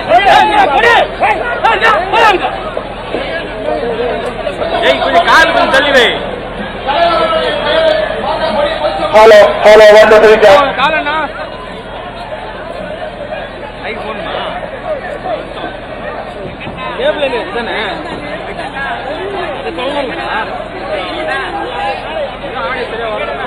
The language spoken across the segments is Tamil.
ஏய் கொஞ்சம் கால் கொஞ்சம் தள்ளி வை hello hello one two three காலண்ணா ஐபோன்மா டேபிள் தானே சொல்லணுங்களா ஆடியோ சரியா வரணும்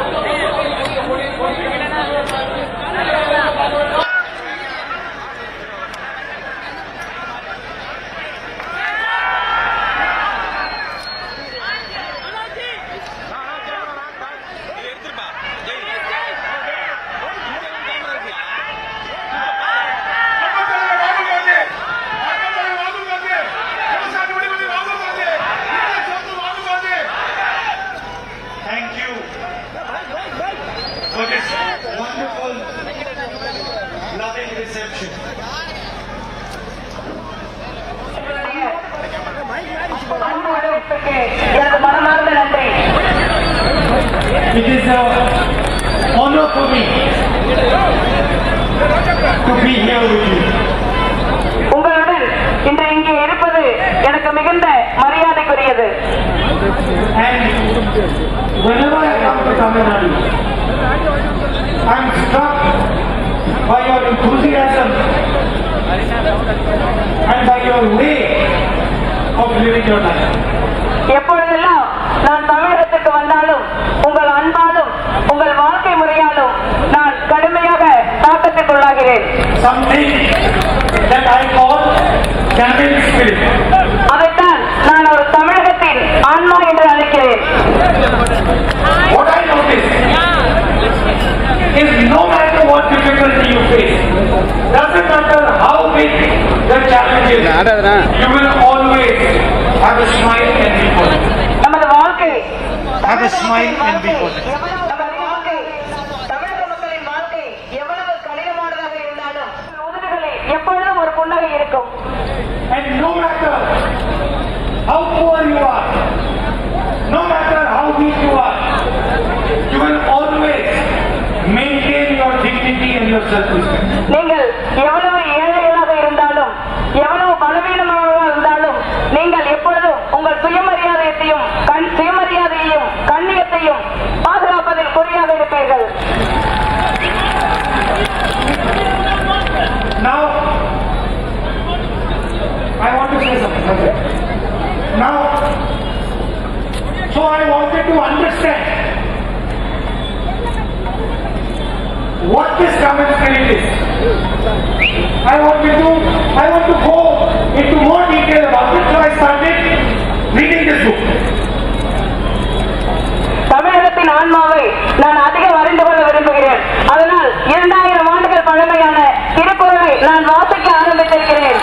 Thank you for this wonderful, loving reception. அன்பு வரவேற்புக்கு எனது மனமார்ந்த நன்றி It is a honor for me to be here with you. உங்களுடன் இன்று இங்கே இருப்பது எனக்கு மிகுந்த மரியாதைக்குரியது And whenever I come to Tamil Nadu, I'm struck by your enthusiasm and by your way of living your life. எப்பொழுதெல்லாம் நான் தமிழகத்துக்கு வந்தாலும் உங்கள் அன்பாலும் உங்கள் வாழ்க்கை முறையாலும் நான் கடுமையாக தாக்கத்துக்குள்ளாகிறேன் Something that I call camel spirit. அதைத்தான் நான் ஒரு தமிழகத்தின் ஆன்மா என்று அழைக்கிறேன் What I notice is no matter what difficulty you face, doesn't matter how big the challenge is, you will always have a smile and be positive. நமது வாழ்க்கை Have a smile and be positive. நமது வாழ்க்கை தமிழக மக்களின் வாழ்க்கை எவ்வளவு கடினமானதாக இருந்தாலும் உதடுகளில் எப்பொழுதும் ஒரு புன்னகை இருக்கும் And no matter how poor you are, no matter how weak you are, you will always maintain your dignity and your self-respect. நீங்கள் எவ்வளவு ஏழைகளாக இருந்தாலும் எவ்வளவு பலவீனமானவர்களாக இருந்தாலும் நீங்கள் எப்பொழுதும் உங்கள் சுயமரியாதையத்தையும் கண் சுயமரியாதையையும் கண்ணியத்தையும் பாதுகாப்பதில் குறியாக இருப்பீர்கள் Now, I want to say something. Okay. Now, so I wanted to understand what this common spirit is. I wanted to, I want to go into more detail about it, so I started reading this book. தமிழகத்தின் ஆன்மாவை நான் அதிகம் அறிந்து கொள்ள விரும்புகிறேன் அதனால் இரண்டாயிரம் ஆண்டுகள் பழமையான திருக்குறளை நான் வாசிக்க ஆரம்பித்திருக்கிறேன்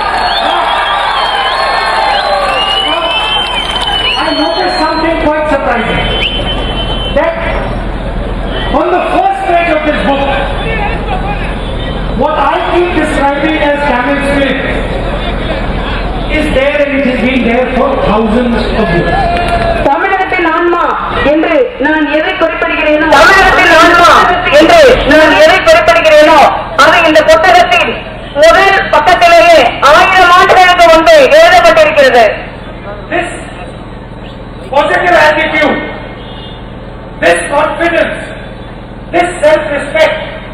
I noticed something quite surprising. That on the first page of this book, what I keep describing as camel spirit is there and it has been there for thousands of years. தமிழகத்தின் ஆன்மா என்று நான் எதை குறிப்பிடுகிறேனோ தமிழகத்தின் ஆன்மா என்று நான் எதை குறிப்பிடுகிறேனோ அது இந்த புத்தகத்தில் முதல் பக்கத்திலேயே ஆயிரம் ஆண்டுகளுக்கு முன்பே எழுதப்பட்டிருக்கிறது This positive attitude, this confidence, this self-respect,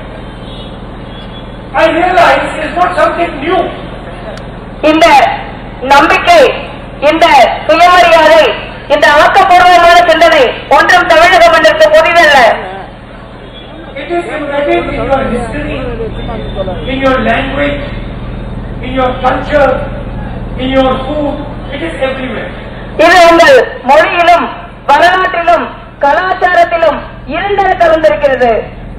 I realize is not something new. இந்த நம்பிக்கை இந்த சுயமரியாதை இந்த ஆக்கப்பூர்வமான சிந்தனை ஒன்றும் தமிழக மண்ணிற்கு புதிதல்ல It is embedded in your history, in your language, in your culture, in your food. It is everywhere. இது உங்கள் மொழியிலும் வரலாற்றிலும் கலாச்சாரத்திலும் இருண்டர கலந்திருக்கிறது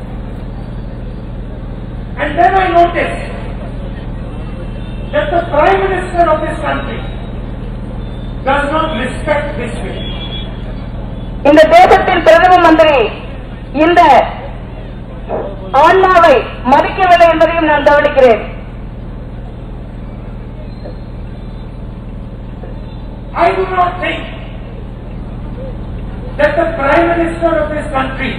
And then I noticed that the Prime Minister of this country does not respect this way. இந்த தேசத்தின் பிரதம மந்திரி இந்த ஆன்மாவை மதிக்கவில்லை என்பதையும் நான் கவனிக்கிறேன் I do not think that the Prime Minister of this country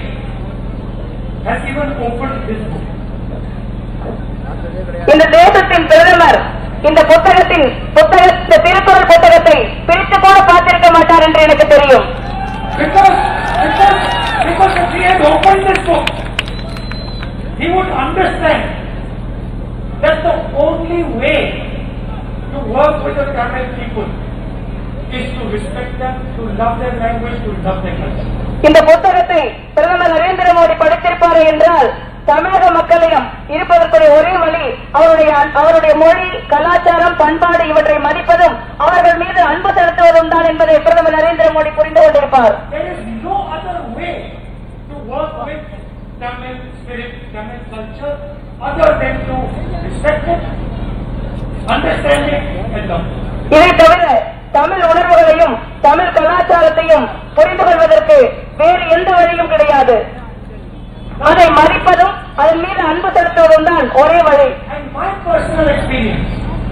has even opened this book. இந்த தேசத்தின் பிரதமர் இந்த புத்தகத்தின் புத்தக இந்த திருக்குறள் புத்தகத்தை பிரித்து கூட பார்த்திருக்க மாட்டார் என்று எனக்கு தெரியும் Because, because, because if he had opened this book, he would understand that the only way to work with the Tamil people is to respect them, to love their language, to love their culture. இந்த புத்தகத்தை பிரதமர் நரேந்திர மோடி படித்திருப்பாரே என்றால் தமிழக மக்களிடம் இருப்பதற்குரிய ஒரே வழி அவருடைய அவருடைய மொழி கலாச்சாரம் பண்பாடு இவற்றை மதிப்பதும் அவர்கள் மீது அன்பு செலுத்துவதும் தான் என்பதை பிரதமர் நரேந்திர மோடி புரிந்து கொண்டிருப்பார் There is no other way to work with Tamil spirit, Tamil culture, other than to respect it, understand it, and love it. இதை தவிர தமிழ் உணர்வுகளையும் தமிழ் கலாச்சாரத்தையும் புரிந்து கொள்வதற்கு வேறு எந்த வழியும் கிடையாது அதை மதிப்பதும் அதன் மீது அன்பு செலுத்துவதும் தான் ஒரே வழி And my personal experience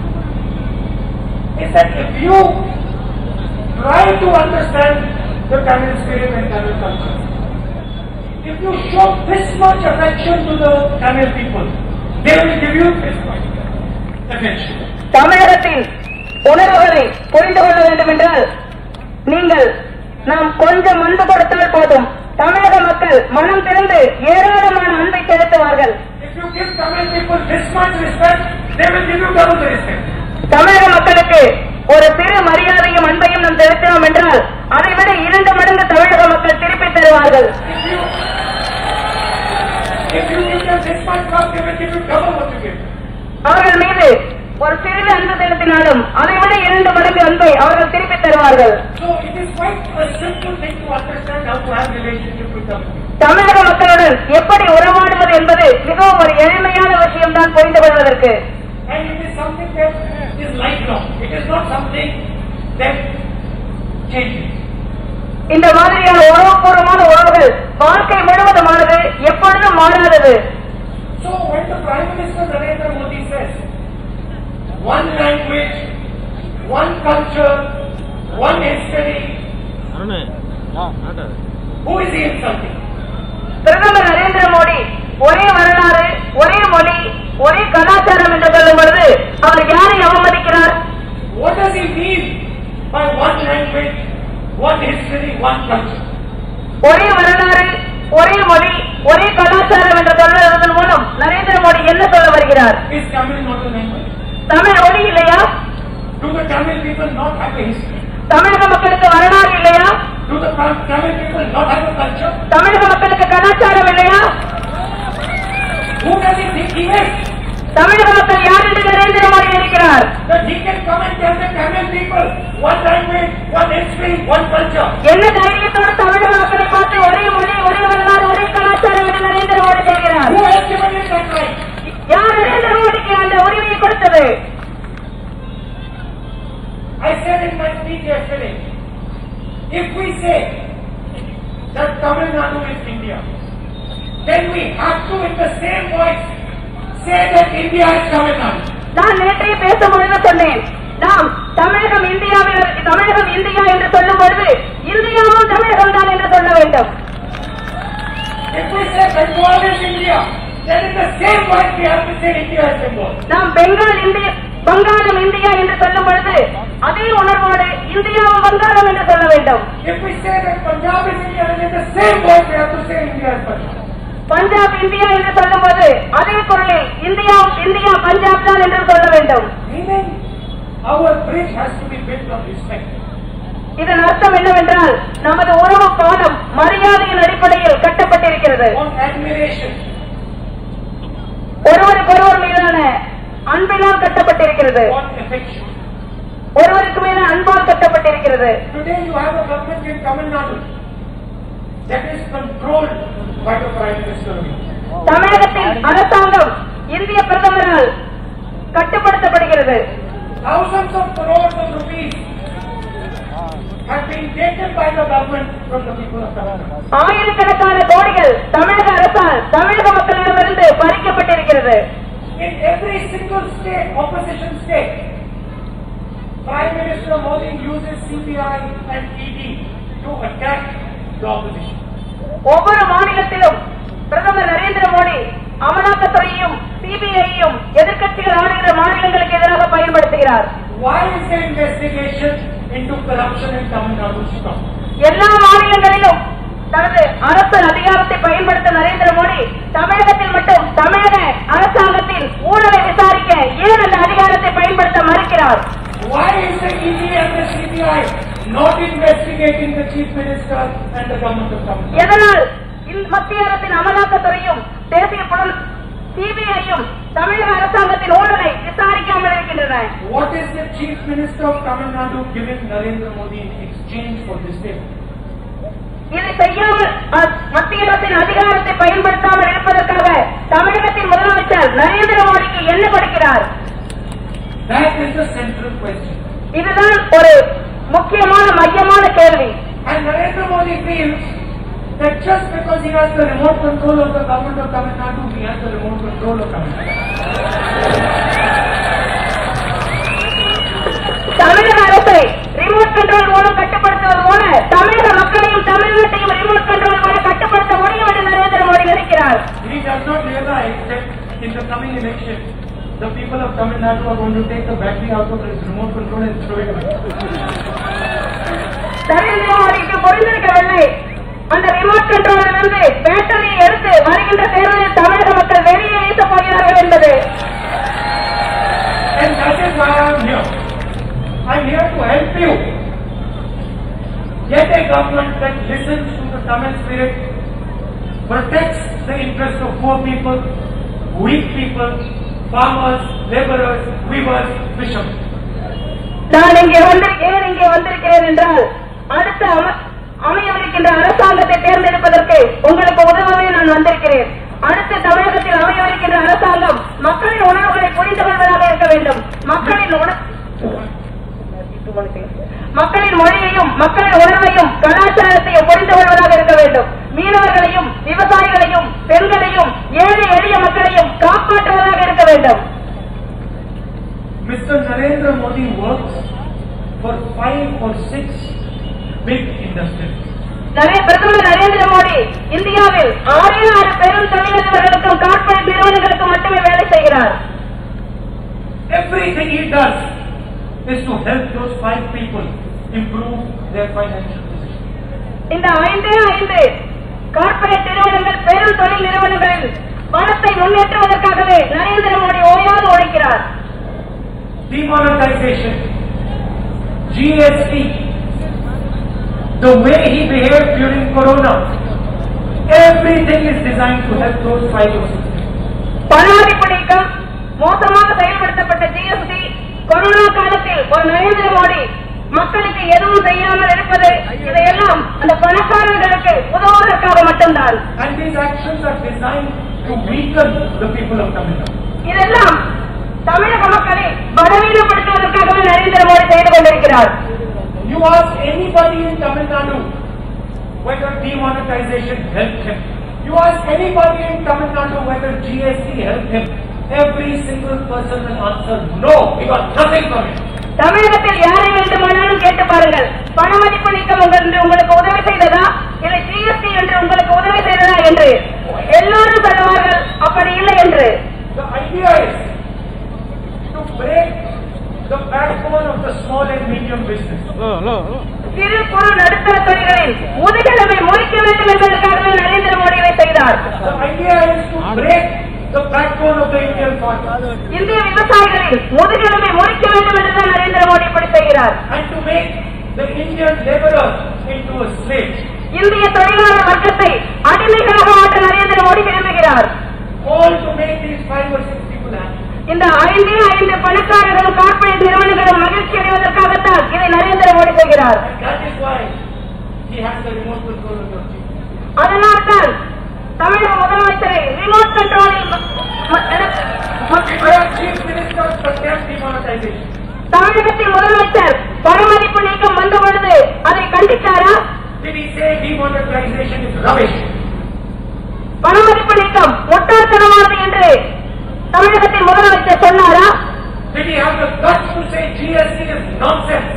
is that if you try to understand the Tamil spirit and Tamil culture, if you show this much affection to the Tamil people, they will give you this much affection. தமிழகத்தின் உணர்வுகளை புரிந்து கொள்ள வேண்டும் என்றால் நீங்கள் நாம் கொஞ்சம் அன்பு கொடுத்தால் போதும் தமிழக மக்கள் மனம் திறந்து ஏராளமான அன்பை செலுத்துவார்கள் If you give Tamil people this much respect, they will give you double the respect. தமிழக மக்களுக்கு ஒரு சிறு மரியாதையும் அன்பையும் நாம் செலுத்தினோம் என்றால் அதைவிட இரண்டு மடங்கு தமிழக மக்கள் திருப்பி தருவார்கள் If you, if you give them this much love, they will give you double what you give. அவர்கள் மீது ஒரு சிறிது அன்பு செலுத்தினாலும் அதைவிட இரண்டு மடங்கு அன்பை அவர்கள் திருப்பி தருவார்கள் So it is quite a simple thing to understand how to have relationship with Tamil people. தமிழக மக்களுடன் எப்படி உறவாடுவது என்பது மிகவும் ஒரு எளிமையான விஷயம்தான் புரிந்து கொள்வதற்கு And it is something that is lifelong. It is not something that changes. இந்த மாதிரியான உறவுபூர்வமான உறவுகள் வாழ்க்கை முழுவதுமானது எப்பொழுதும் மாறாதது So when the Prime Minister Narendra Modi says, one language, one culture, one history, Arun ஆட்டாது who is he insulting? பிரதமர் நரேந்திர மோடி ஒரே வரலாறு ஒரே மொழி ஒரே கலாச்சாரம் என்று சொல்லும் பொழுது அவர் யாரை அவமதிக்கிறார் What does he mean by one language, one history, one culture? ஒரே வரலாறு ஒரே மொழி ஒரே கலாச்சாரம் என்று சொல்வதன் மூலம் நரேந்திர மோடி என்ன சொல்ல வருகிறார் Is Tamil not a language? Tamil மொழி இல்லையா Do the Tamil people not have a history? தமிழக மக்களுக்கு வரலாறு இல்லையா Do the Tam- Tamil people not have a culture? தமிழக மக்களுக்கு கலாச்சாரம் இல்லையா Who does he think he is? தமிழக மக்கள் யார் என்று நரேந்திர மோடி இருக்கிறார் That he can come and tell the Tamil people one language, one history, one culture. என்ன தைரியத்தோடு தமிழக மக்களை பார்த்து ஒரே மொழி ஒரே வரலாறு ஒரே கலாச்சாரம் என்று நரேந்திர மோடி செய்கிறார் Who has given him that right? யார் நரேந்திர மோடிக்கு அந்த உரிமையை கொடுத்தது I said in my speech yesterday, if we say that Tamil Nadu is India, then we have to in the same voice say that India is Tamil Nadu. நான் நேற்றைய பேசும் பொழுது சொன்னேன் நாம் தமிழகம் இந்தியாவில் தமிழகம் இந்தியா என்று சொல்லும் பொழுது இந்தியாவும் தமிழகம் தான் என்று சொல்ல வேண்டும் If we say Bengal is India, then in the same voice we have to say India is Bengal. நாம் பெங்கால் இந்திய வங்காளம் இந்தியா என்று சொல்லும் பொழுது அதே உணர்வோடு இந்தியாவும் வங்காளம் என்று சொல்ல வேண்டும் If we say that Punjab is India, then in the same voice we have to say India is Punjab. Punjab India என்று சொல்லும் போது அதே குரலில் இந்தியா இந்தியா பஞ்சாப் தான் என்று சொல்ல வேண்டும் Meaning, our bridge has to be built on respect. இதன் அர்த்தம் என்னவென்றால் நமது உறவு பாலம் மரியாதையின் அடிப்படையில் கட்டப்பட்டிருக்கிறது on admiration. ஒருவருக்கொருவர் மீதான அன்பினால் கட்டப்பட்டிருக்கிறது on affection. ஒருவருக்கு மீது அன்பால் கட்டப்பட்டிருக்கிறது Today you have a government in Tamil Nadu that is controlled by the Prime Minister. of India. தமிழகத்தின் அரசாங்கம் இந்திய பிரதமரால் கட்டுப்படுத்தப்படுகிறது Thousands of crores of rupees have been taken by the government from the people of Tamil Nadu. ஆயிரக்கணக்கான கோடிகள் தமிழக அரசால் தமிழக மக்களிடமிருந்து பறிக்கப்பட்டிருக்கிறது In every single state, opposition state, Prime Minister Modi uses CBI and ED to attack the opposition. ஒவ்வொரு மாநிலத்திலும் பிரதமர் நரேந்திர மோடி அமலாக்கத்துறையும் சிபிஐயும் எதிர்க்கட்சிகள் ஆளுகிற மாநிலங்களுக்கு எதிராக பயன்படுத்த பயன்படுத்துகிறார் Why is the investigation into corruption in Tamil Nadu stopped? எல்லா மாநிலங்களிலும் தனது அரசு அதிகாரத்தை பயன்படுத்த நரேந்திர மோடி தமிழகத்தில் மட்டும் தமிழக அரசாங்கத்தின் ஊழலை விசாரிக்க ஏன் அந்த அதிகாரத்தை பயன்படுத்த மறுக்கிறார் Why is the ED and the CBI not investigating the Chief Minister and the government of Tamil Nadu? எதனால் இந்த மத்திய அரசின் அமலாக்கத்துறையும் தேசிய புலன் சிபிஐயும் தமிழக அரசாங்கத்தின் ஊழலை விசாரிக்காமல் இருக்கின்றன What is the Chief Minister of Tamil Nadu giving Narendra Modi in exchange for this thing? இதை செய்யாமல் அ- மத்திய அரசின் அதிகாரத்தை பயன்படுத்தாமல் இருப்பதற்காக தமிழகத்தின் முதலமைச்சர் நரேந்திர மோடிக்கு என்ன கொடுக்கிறார் That is the central question. இதுதான் ஒரு முக்கியமான மையமான கேள்வி And Narendra Modi feels that just because he has the remote control of the government of Tamil Nadu, he has the remote control of Tamil Nadu. தமிழக அரசை ரிமோட் கண்ட்ரோல் மூலம் கட்டுப்படுத்துவது போல தமிழக மக்களையும் தமிழ்நாட்டையும் ரிமோட் கண்ட்ரோல் மூலம் கட்டுப்படுத்த முடியும் என்று நரேந்திர மோடி நினைக்கிறார் He does not realize that in the coming election, the people of Tamil Nadu are going to take the battery out of his remote control and throw it away. Narendra மோடிக்கு புரிந்திருக்கவில்லை அந்த ரிமோட் கண்ட்ரோலில் இருந்து பேட்டரியை எடுத்து வருகின்ற தேர்தலில் தமிழக மக்கள் வெளியே வீசப் போகிறார்கள் என்பது And that is why I am here. I am here to help you. Get a government that listens to the Tamil spirit, protects the interests of poor people, weak people, farmers, laborers, weavers, fishermen. நான் இங்கே வந்து ஏன் இங்கே வந்திருக்கிறேன் என்றால் அடுத்த அம- அமையவிருக்கின்ற அரசாங்கத்தை தேர்ந்தெடுப்பதற்கு உங்களுக்கு உதவவே நான் வந்திருக்கிறேன் அடுத்த தமிழகத்தில் அமையவிருக்கின்ற அரசாங்கம் மக்களின் உணர்வுகளை புரிந்து கொள்வதாக இருக்க வேண்டும் மக்களின் உண- மக்களின் மொழியையும் மக்களின் உணர்வையும் கலாச்சாரத்தையும் புரிந்து கொள்வதாக இருக்க வேண்டும் மீனவர்களையும் விவசாயிகளையும் பெண்களையும் ஏழை எளிய மக்களையும் காப்பாற்றுவதாக இருக்க வேண்டும் Mr. Narendra Modi works for five or six big industries. நரே- பிரதமர் நரேந்திர மோடி இந்தியாவில் ஆறே ஆறு பெரும் தொழிலதிபர்களுக்கும் கார்ப்பரேட் நிறுவனங்களுக்கும் மட்டுமே வேலை செய்கிறார் Everything he does is to help those five people improve their financial position. இந்த ஐந்தே ஐந்து கார்ப்பரேட் நிறுவனங்கள் பெரும் தொழில் நிறுவனங்களில் பணத்தை முன்னேற்றுவதற்காகவே நரேந்திர மோடி ஓயாது உழைக்கிறார் Demonetization, GST, the way he behaved during Corona, everything is designed to help those five or six people. பணமதிப்பு நீக்கம் மோசமாக செயல்படுத்தப்பட்ட ஜிஎஸ்டி கொரோனா காலத்தில் ஒரு நரேந்திர மோடி மக்களுக்கு எதுவும் செய்யாமல் இருப்பது இதையெல்லாம் அந்த பணக்காரர்களுக்கு உதவுவதற்காக மட்டும்தான் And these actions are designed to weaken the people of Tamil Nadu. இதெல்லாம் தமிழக மக்களை பலவீனப்படுத்துவதற்காகவே நரேந்திர மோடி செய்து கொண்டிருக்கிறார் You ask anybody in Tamil Nadu whether demonetization helped him. You ask anybody in Tamil Nadu whether GST helped him. Every single person will answer no. He got nothing from it. தமிழகத்தில் யாரை வேண்டுமானாலும் கேட்டு பாருங்கள் பணமதிப்பு நீக்கம் உங்களுக்கு உங்களுக்கு உதவி செய்ததா இல்லை ஜிஎஸ்டி என்று உங்களுக்கு உதவி செய்ததா என்று எல்லோரும் சொல்லுவார்கள் அப்படி இல்லை என்று The idea is to break the backbone of the small and medium business. சிறு குறு நடுத்தர தொழில்களில் முதுகெலும்பை முறிக்க வேண்டும் என்பதற்காகவே நரேந்திர மோடி இதை செய்தார் The idea is to break the backbone of the Indian farmer இந்திய விவசாயிகளின் முதுகெலும்பை முறிக்க வேண்டும் என்றுதான் நரேந்திர மோடி இப்படி செய்கிறார் and to make the Indian laborer into a slave. இந்திய தொழிலாளர் வர்க்கத்தை அடிமைகளாக மாற்ற நரேந்திர மோடி விரும்புகிறார் All to make these five or six people happy. இந்த ஐந்தே ஐந்து பணக்காரர்களும் கார்ப்பரேட் நிறுவனங்களும் மகிழ்ச்சி அடைவதற்காகத்தான் இதை நரேந்திர மோடி செய்கிறார் And that is why he has the remote control of your chief. அதனால்தான் தமிழக முதலமைச்சரை ரிமோட் கண்ட்ரோலில் ம- ம- என- ம- Our chief minister condemned demonetization. தமிழகத்தின் முதலமைச்சர் பணமதிப்பு நீக்கம் வந்த பொழுது அதை கண்டித்தாரா Did he say demonetization is rubbish? பணமதிப்பு நீக்கம் முட்டாள்தனமானது என்று தமிழகத்தின் முதலமைச்சர் சொன்னாரா Did he have the guts to say GST is nonsense?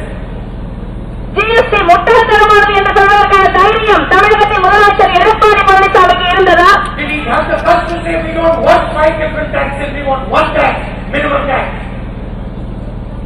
GST முட்டாள்தனமானது என்று சொல்வதற்கான தைரியம் தமிழகத்தின் முதலமைச்சர் எடப்பாடி பழனிசாமிக்கு இருந்ததா Did he have the guts to say we don't want five different taxes, we want one tax, minimum tax?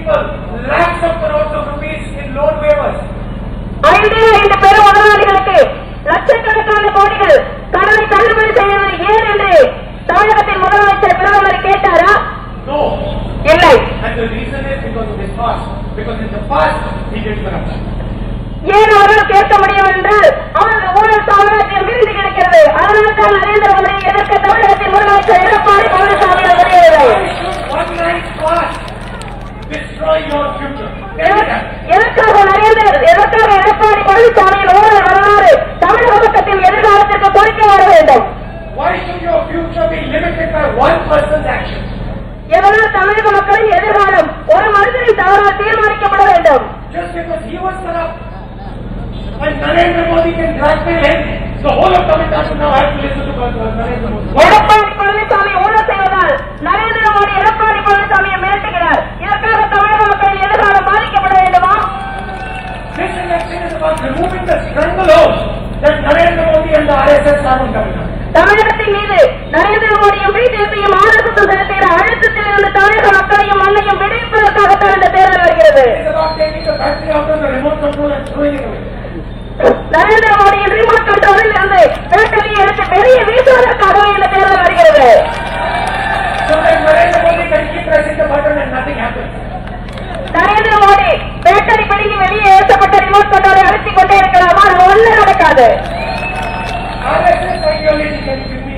people lakhs of crores of rupees in loan waivers. ஐந்து ஐந்து பெரும் முதலாளிகளுக்கு லட்சக்கணக்கான கோடிகள் கடனை தள்ளுபடி செய்வது ஏன் என்று தமிழகத்தின் முதலமைச்சர் பிரதமர் கேட்டாரா No. இல்லை And the reason is because of his past. Because in the past, he did corruption. ஏன் அவர்கள் கேட்க முடியும் என்றால் அவரது ஊழல் சாம்ராஜ்யம் விரிந்து கிடக்கிறது அதனால் தான் நரேந்திர மோடி எதிர்க்க தமிழகத்தின் முதலமைச்சர் எடப்பாடி பழனிசாமி முடியவில்லை One night's past destroy your future. எதற்- எதற்காக நரேந்திர எதற்காக எடப்பாடி பழனிசாமியின் ஊழல் வரலாறு தமிழக பக்கத்தின் எதிர்காலத்திற்கு கொடுக்க வர வேண்டும் Why should your future be limited by one person's actions? எதனால் தமிழக மக்களின் எதிர்காலம் ஒரு மனிதனின் தவறால் தீர்மானிக்கப்பட வேண்டும் Just because he was corrupt. And Narendra Modi can blackmail him, the whole of Tamil Nadu now has to listen to uh, Narendra Modi. Edappadi Palaniswami ஊழல் செய்வதால் நரேந்திர மோடி எடப்பாடி பழனிசாமியை மிரட்டுகிறார் இதற்காக தமிழக மக்களின் எதிர்காலம் பாதிக்கப்பட வேண்டுமா This election is about removing the stranglehold that Narendra Modi and the RSS have on Tamil Nadu. தமிழகத்தின் மீது நரேந்திர மோடியும் பிஜேபியும் ஆர்எஸ்எஸ் செலுத்துகிற அழுத்தத்தில் இருந்து தமிழக மக்களையும் மண்ணையும் விடுவிப்பதற்காகத்தான் இந்த தேர்தல் வருகிறது It is about taking the country out of the remote control and throwing it away. Narendra மோடியின் ரிமோட் கண்ட்ரோலில் இருந்து பேட்டரியை எடுத்து வெளியே வீசுவதற்காகவே இந்த தேர்தல் வருகிறது So that Narendra Modi can keep pressing the button and nothing happens. Narendra Modi battery பிடிங்கி வெளியே ஏற்றப்பட்ட ரிமோட் கண்ட்ரோலை அழுத்திக் கொண்டே இருக்கிறார் ஆனால் ஒன்றும் நடக்காது RSS ideology, can you give me?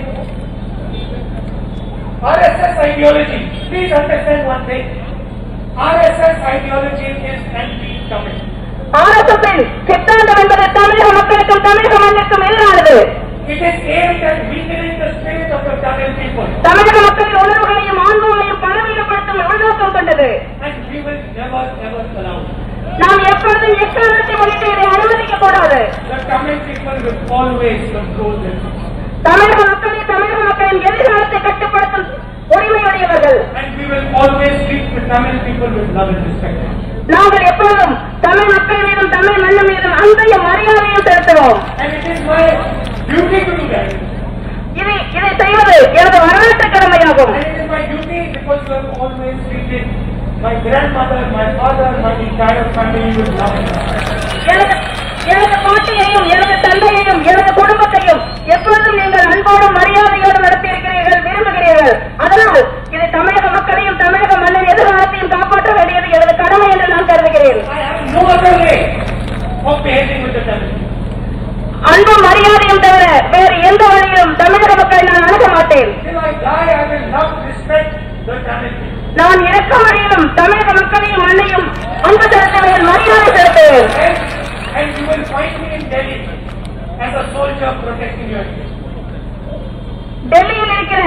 RSS ideology, please understand one thing. RSS ideology is anti-Tamil. ஆர்எஸ்எஸ்ஸின் சித்தாந்தம் என்பது தமிழக மக்களுக்கும் தமிழக மண்ணுக்கும் எதிரானது It is aimed at weakening the spirit of the Tamil people. தமிழக மக்களின் உணர்வுகளையும் ஆன்மங்களையும் பலவீனப்படுத்தும் உள்நோக்கம் கொண்டது And we will never, ever allow it. நாம் எப்பொழுதும் எக்காரணத்தை முன்னிட்டு இதை அனுமதிக்க கூடாது The Tamil people will always control their future. தமிழக மக்களே தமிழக மக்களின் எதிர்காலத்தை கட்டுப்படுத்தும் உரிமையுடையவர்கள் And we will always treat the Tamil people with love and respect. நாங்கள் எப்பொழுதும் தமிழ் மக்கள் மீதும் தமிழ் மண்ணு மீதும் அன்பையும் மரியாதையும் செலுத்துவோம் And it is my duty to do that. இதை இதை செய்வது எனது வரலாற்று கடமையாகும் And it is my duty because you have always treated my grandmother, my father, my entire family with love and respect. எனது எனது பாட்டியையும் எனது தந்தையையும் எனது குடும்பத்தையும் எப்பொழுதும் நீங்கள் அன்போடும் மரியாதையோடு நடத்தியிருக்கிறீர்கள் விரும்புகிறீர்கள் அதனால் இது தமிழக மக்களையும் தமிழக மண்ணின் எதிர்காலத்தையும் காப்பாற்ற வேண்டியது எனது கடமை என்று நான் கருதுகிறேன் I have no other way of behaving with the Tamil people. அன்பும் மரியாதையும் தவிர வேறு எந்த வழியிலும் தமிழக மக்களை நான் அணுக மாட்டேன் Till I die, I will love, respect the Tamil people. நான் இறக்க வழியிலும் தமிழக மக்களையும் மண்ணையும் அன்பு செலுத்துவேன் மரியாதை செலுத்துவேன் And, and you will find me in Delhi as a soldier protecting your interests. டெல்லியில் இருக்கிற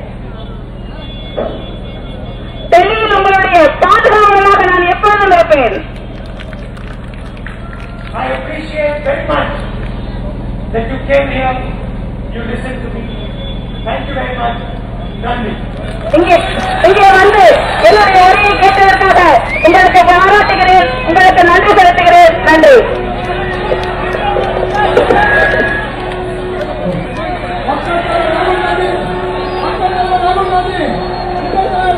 டெல்லியில் உங்களுடைய பாதுகாவலனாக நான் எப்பொழுதும் இருப்பேன் I appreciate very much that you came here, you listened to me. Thank you very much. Nandi. இங்கே இங்கே வந்து என்னுடைய உரையை கேட்டதற்காக